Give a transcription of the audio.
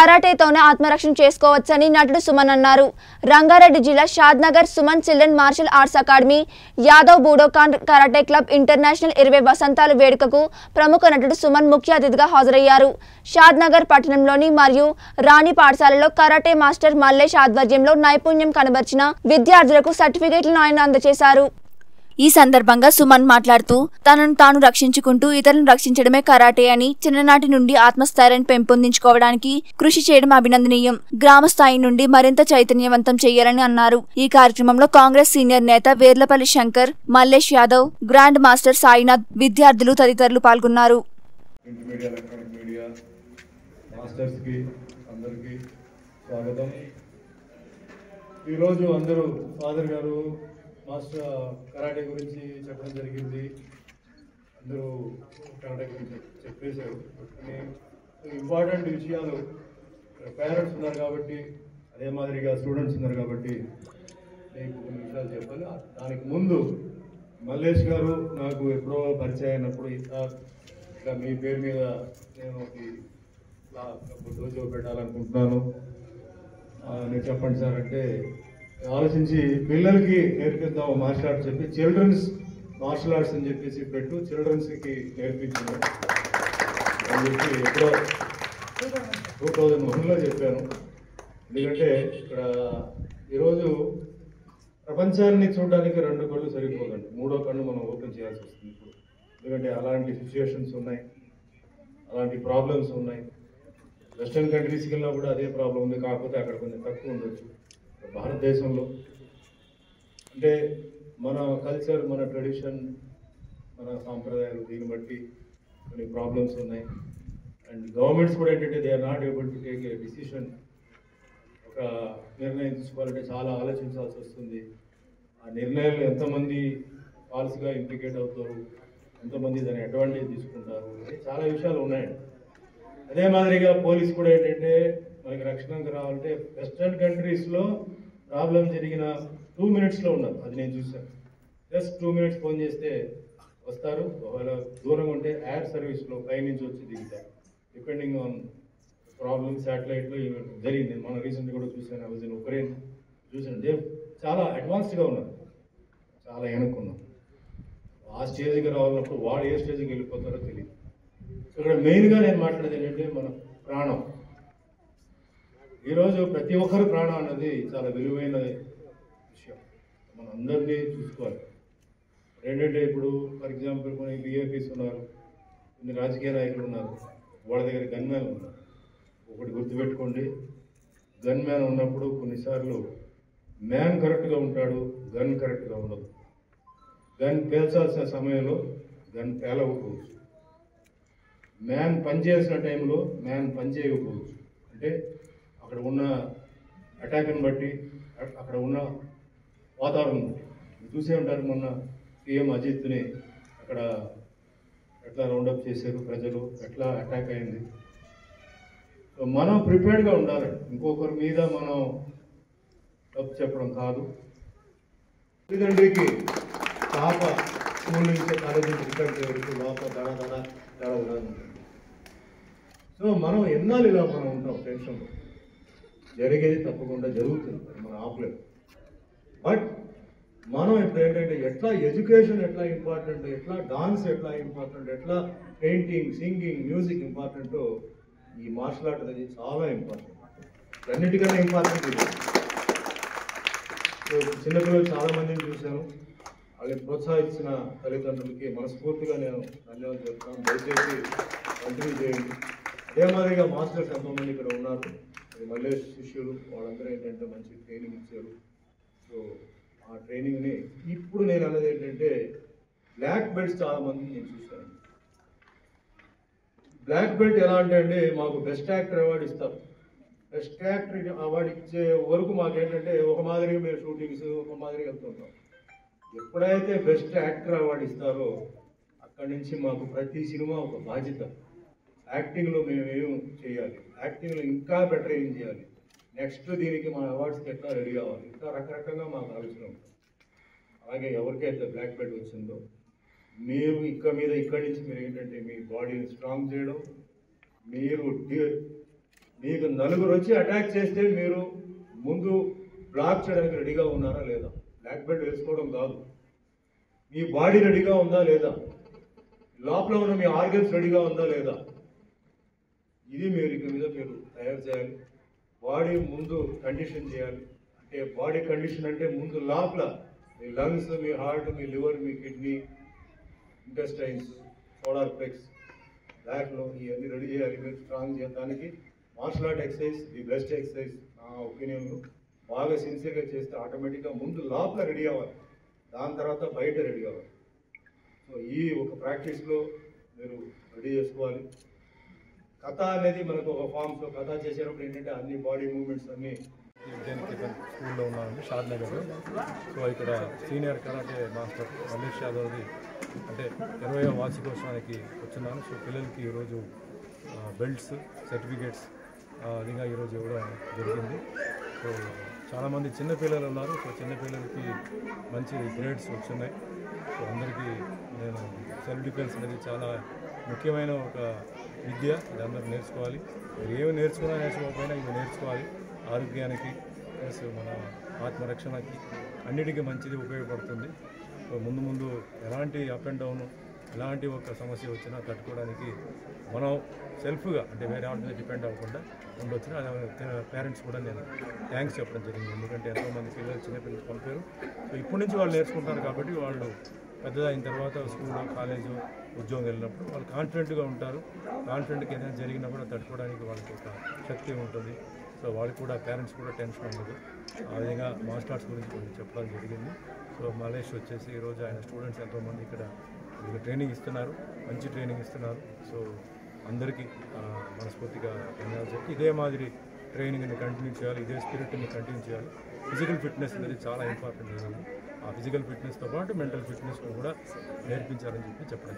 కరాటేతోనే ఆత్మరక్షణ చేసుకోవచ్చని నటుడు సుమన్ అన్నారు రంగారెడ్డి జిల్లా Shadnagar Suman children martial arts academy Yadav Budokan karate club international ఇరవై వసంతాల వేడుకకు ప్రముఖ నటుడు సుమన్ ముఖ్య అతిథిగా హాజరయ్యారు షాద్నగర్ పట్టణంలోని మరియు రాణి పాఠశాలలో కరాటే మాస్టర్ మల్లేష్ ఆధ్వర్యంలో నైపుణ్యం కనబర్చిన విద్యార్థులకు సర్టిఫికేట్లను ఆయన అందజేశారు ఈ సందర్భంగా సుమన్ మాట్లాడుతూ తనను తాను రక్షించుకుంటూ ఇతరులను రక్షించడమే కరాటే అని చిన్ననాటి నుండి ఆత్మస్థైర్యాన్ని పెంపొందించుకోవడానికి కృషి చేయడం అభినందనీయం గ్రామ స్థాయి నుండి మరింత చైతన్యవంతం చేయాలని అన్నారు ఈ కార్యక్రమంలో కాంగ్రెస్ సీనియర్ నేత వేర్లపల్లి శంకర్ మల్లేష్ యాదవ్ గ్రాండ్ మాస్టర్ సాయినాథ్ విద్యార్థులు తదితరులు పాల్గొన్నారు ప్రింట్ మీడియా ఎలక్ట్రానిక్ మీడియా మాస్టర్స్కి అందరికీ స్వాగతం ఈరోజు అందరూ ఫాదర్ గారు మాస్టర్ కరాటే గురించి చెప్పడం జరిగింది అందరూ కరాటే గురించి చెప్పేశారు కానీ ఇంపార్టెంట్ విషయాలు పేరెంట్స్ ఉన్నారు కాబట్టి అదే మాదిరిగా స్టూడెంట్స్ ఉన్నారు కాబట్టి మీకు కొన్ని విషయాలు చెప్పాలి దానికి ముందు మల్లేష్ గారు నాకు ఎప్పుడో పరిచయం అయినప్పుడు ఇట్లా ఇట్లా మీ పేరు మీద నేను ఒకటి ఇట్లా ఒక డోజో పెట్టాలనుకుంటున్నాను ఆ, మీరు చెప్పండి సార్ అంటే ఆలోచించి పిల్లలకి నేర్పిద్దాం మార్షల్ ఆర్ట్స్ చెప్పి చిల్డ్రన్స్ మార్షల్ ఆర్ట్స్ అని చెప్పేసి పెట్టు చిల్డ్రన్స్కి నేర్పించాను అని చెప్పి ఎప్పుడో టూ థౌజండ్ వన్లో చెప్పాను ఎందుకంటే ఇక్కడ ఈరోజు ప్రపంచాన్ని చూడడానికి రెండు కళ్ళు సరిపోదండి మూడో కన్ను మనం ఓపెన్ చేయాల్సి వస్తుంది ఇప్పుడు ఎందుకంటే అలాంటి సిచ్యుయేషన్స్ ఉన్నాయి అలాంటి ప్రాబ్లమ్స్ ఉన్నాయి వెస్ట్రన్ కంట్రీస్కి వెళ్ళినా కూడా అదే ప్రాబ్లం ఉంది కాకపోతే అక్కడ కొంచెం తక్కువ ఉండొచ్చు భారతదేశంలో అంటే మన కల్చర్ మన ట్రెడిషన్ మన సాంప్రదాయాలు దీన్ని బట్టి కొన్ని ప్రాబ్లమ్స్ ఉన్నాయి అండ్ గవర్నమెంట్స్ కూడా ఏంటంటే they are not able to take a decision ఒక నిర్ణయం తీసుకోవాలంటే చాలా ఆలోచించాల్సి వస్తుంది ఆ నిర్ణయాలు ఎంతమంది పాలసీగా ఇంప్లికేట్ అవుతారు ఎంతమంది దాని అడ్వాంటేజ్ తీసుకుంటారు అంటే చాలా విషయాలు ఉన్నాయండి అదే మాదిరిగా పోలీస్ కూడా ఏంటంటే మనకి రక్షణకు రావాలంటే వెస్ట్రన్ కంట్రీస్లో ప్రాబ్లం జరిగిన టూ మినిట్స్లో ఉన్నారు అది నేను చూశాను జస్ట్ టూ మినిట్స్ ఫోన్ చేస్తే వస్తారు ఒకవేళ దూరం ఉంటే ఎయిర్ సర్వీస్లో పైనుంచి వచ్చి దిగుతారు డిపెండింగ్ ఆన్ ప్రాబ్లమ్ శాటిలైట్లో జరిగింది మన రీసెంట్గా కూడా చూశాను వాజ్ ఇన్ ఉక్రెయిన్ చూశాను దే చాలా అడ్వాన్స్డ్గా ఉన్నారు చాలా వెనక్కున్నాం ఆ స్టేజ్కి రావాలన్నప్పుడు వాడు ఏ స్టేజ్కి వెళ్ళిపోతారో తెలియదు సో ఇక్కడ మెయిన్గా నేను మాట్లాడేది ఏంటంటే మన ప్రాణం ఈరోజు ప్రతి ఒక్కరు ప్రాణం అన్నది చాలా విలువైన విషయం మన అందరినీ చూసుకోవాలి ఏంటంటే ఇప్పుడు ఫర్ ఎగ్జాంపుల్ కొన్ని బీఏపీస్ ఉన్నారు కొన్ని రాజకీయ నాయకులు ఉన్నారు వాళ్ళ దగ్గర గన్ మ్యాన్ ఉన్నారు ఒకటి గుర్తుపెట్టుకోండి గన్ మ్యాన్ ఉన్నప్పుడు కొన్నిసార్లు మ్యాన్ కరెక్ట్గా ఉంటాడు గన్ కరెక్ట్గా ఉండదు గన్ పేల్చాల్సిన సమయంలో గన్ పేలవకపోవచ్చు మ్యాన్ పనిచేసిన టైంలో మ్యాన్ పని చేయకపోవచ్చు అంటే అక్కడ ఉన్న అటాక్ని బట్టి అ- అక్కడ ఉన్న వాతావరణం బట్టి మీరు చూసే ఉంటారు మొన్న సీఎం అజిత్ని అక్కడ ఎట్లా రౌండప్ చేశారు ప్రజలు ఎట్లా అటాక్ అయింది సో మనం ప్రిపేర్డ్గా ఉండాలి ఇంకొకరి మీద మనం తప్పు చెప్పడం కాదు తల్లిదండ్రికి పాప స్కూల్ నుంచి కాలేజ్ నుంచి రిటర్న్ చేయడానికి లోపల దడ దడ దడ దడ ఉంటుంది సో మనం ఎన్నాళ్ళు ఇలా మనం ఉంటాం టెన్షన్లో జరిగేది తప్పకుండా జరుగుతుంది అది మనం ఆపలేము బట్ మనం ఇప్పుడు ఏంటంటే ఎట్లా ఎడ్యుకేషన్ ఎట్లా ఇంపార్టెంట్ ఎట్లా డాన్స్ ఎట్లా ఇంపార్టెంట్ ఎట్లా పెయింటింగ్ సింగింగ్ మ్యూజిక్ ఇంపార్టెంటో ఈ మార్షల్ ఆర్ట్ అనేది చాలా ఇంపార్టెంట్ అన్నిటికన్నా ఇంపార్టెంట్ ఇది సో చిన్నపిల్లలు చాలా మందిని చూశాను వాళ్ళని ప్రోత్సహించిన తల్లిదండ్రులకి మనస్ఫూర్తిగా నేను ధన్యవాదాలు చెప్తాను దయచేసి కంటిన్యూ చేయండి అదే మాదిరిగా మాస్టర్స్ ఎంతోమంది ఇక్కడ ఉన్నారు అది మల్లేష్ శిష్యులు వాళ్ళందరూ ఏంటంటే మంచి ట్రైనింగ్ ఇచ్చారు సో ఆ ట్రైనింగ్ని ఇప్పుడు నేను అన్నది ఏంటంటే బ్లాక్ బెల్ట్స్ చాలా మంది నేను చూశాను బ్లాక్ బెల్ట్ ఎలా అంటే అండి మాకు బెస్ట్ యాక్టర్ అవార్డు ఇస్తారు బెస్ట్ యాక్టర్ అవార్డు ఇచ్చే వరకు మాకేంటంటే ఒక మాదిరిగా మేము షూటింగ్స్ ఒక మాదిరిగా వెళ్తుంటాం ఎప్పుడైతే బెస్ట్ యాక్టర్ అవార్డు ఇస్తారో అక్కడి నుంచి మాకు ప్రతి సినిమా ఒక బాధ్యత యాక్టింగ్లో మేము ఏం చేయాలి యాక్టింగ్లో ఇంకా బెటర్ ఏం చేయాలి నెక్స్ట్ దీనికి మన అవార్డ్స్కి ఎట్లా రెడీ అవ్వాలి ఇంకా రకరకంగా మాకు ఆలోచన ఉంటుంది అలాగే ఎవరికైతే బ్లాక్ బెల్ట్ వచ్చిందో మీరు ఇక్కడ మీద ఇక్కడి నుంచి మీరు ఏంటంటే మీ బాడీని స్ట్రాంగ్ చేయడం మీరు డి- మీకు నలుగురు వచ్చి అటాక్ చేస్తే మీరు ముందు బ్లాక్ చేయడానికి రెడీగా ఉన్నారా లేదా బ్లాక్ బెల్ట్ వేసుకోవడం కాదు మీ బాడీ రెడీగా ఉందా లేదా లోపల ఉన్న మీ ఆర్గన్స్ రెడీగా ఉందా లేదా ఇది మీరు ఇక మీద మీరు తయారు చేయాలి బాడీ ముందు కండిషన్ చేయాలి అంటే బాడీ కండిషన్ అంటే ముందు లోపల మీ లంగ్స్ మీ హార్ట్ మీ లివర్ మీ కిడ్నీ ఇంటెస్టైన్స్ సోలార్ ప్లెక్స్ బ్యాక్లో ఇవన్నీ రెడీ చేయాలి మీరు స్ట్రాంగ్ చేయడానికి martial art exercise the best exercise నా ఒపీనియన్లో బాగా సిన్సియర్గా చేస్తే ఆటోమేటిక్గా ముందు లోపల రెడీ అవ్వాలి దాని తర్వాత బయట రెడీ అవ్వాలి సో ఈ ఒక ప్రాక్టీస్లో మీరు రెడీ చేసుకోవాలి కథ అనేది మనకు ఒక ఫామ్స్లో కథ చేసేటప్పుడు ఏంటంటే అన్ని బాడీ మూమెంట్స్ అన్నీ విద్యానికేతన్ స్కూల్లో ఉన్నానండి షాద్ నగర్లో సో ఇక్కడ సీనియర్ కరాటే మాస్టర్ రమేష్ యాదవ్ది అంటే ఇరవయో వార్షికోత్సవానికి వచ్చున్నాను సో పిల్లలకి ఈరోజు బెల్ట్స్ సర్టిఫికేట్స్ అదిగా ఈరోజు ఇవ్వడం జరిగింది సో చాలామంది చిన్న పిల్లలు ఉన్నారు సో చిన్న పిల్లలకి మంచి గ్రేడ్స్ వచ్చున్నాయి సో అందరికీ నేను సెల్ఫ్ డిఫెన్స్ అనేది చాలా ముఖ్యమైన ఒక విద్య ఇది అందరూ నేర్చుకోవాలి మీరు ఏమి నేర్చుకున్నా నేర్చుకోకపోయినా ఇవి నేర్చుకోవాలి ఆరోగ్యానికి ప్లస్ మన ఆత్మరక్షణకి అన్నిటికీ మంచిది ఉపయోగపడుతుంది సో ముందు ముందు ఎలాంటి అప్ అండ్ డౌన్ ఎలాంటి ఒక సమస్య వచ్చినా తట్టుకోవడానికి మనం సెల్ఫ్గా అంటే వేరే వాళ్ళ మీద డిపెండ్ అవ్వకుండా ఉండొచ్చు పేరెంట్స్ కూడా నేను థ్యాంక్స్ చెప్పడం జరిగింది ఎందుకంటే ఎంతోమంది పిల్లలు చిన్నపిల్లలు పంపారు సో ఇప్పటి నుంచి వాళ్ళు నేర్చుకుంటారు కాబట్టి వాళ్ళు పెద్దదైన తర్వాత స్కూల్ కాలేజు ఉద్యోగం వెళ్ళినప్పుడు వాళ్ళు కాన్ఫిడెంట్గా ఉంటారు కాన్ఫిడెంట్గా ఏదైనా జరిగినా కూడా తట్టుకోవడానికి వాళ్ళకి ఒక శక్తి ఉంటుంది సో వాళ్ళకి కూడా పేరెంట్స్ కూడా టెన్షన్ ఉండదు ఆ విధంగా మార్షల్ ఆర్ట్స్ గురించి కొంచెం చెప్పడం జరిగింది సో మలేష్ వచ్చేసి ఈరోజు ఆయన స్టూడెంట్స్ ఎంతోమంది ఇక్కడ వీళ్ళకి ట్రైనింగ్ ఇస్తున్నారు మంచి ట్రైనింగ్ ఇస్తున్నారు సో అందరికీ ఆ, మనస్ఫూర్తిగా ధన్యవాదాలు చెప్పి ఇదే మాదిరి ట్రైనింగ్ని కంటిన్యూ చేయాలి ఇదే స్పిరిట్ని కంటిన్యూ చేయాలి ఫిజికల్ ఫిట్నెస్ అనేది చాలా ఇంపార్టెంట్ ఆ ఫిజికల్ ఫిట్నెస్తో పాటు మెంటల్ ఫిట్నెస్ కూడా నేర్పించాలని చెప్పి చెప్పడం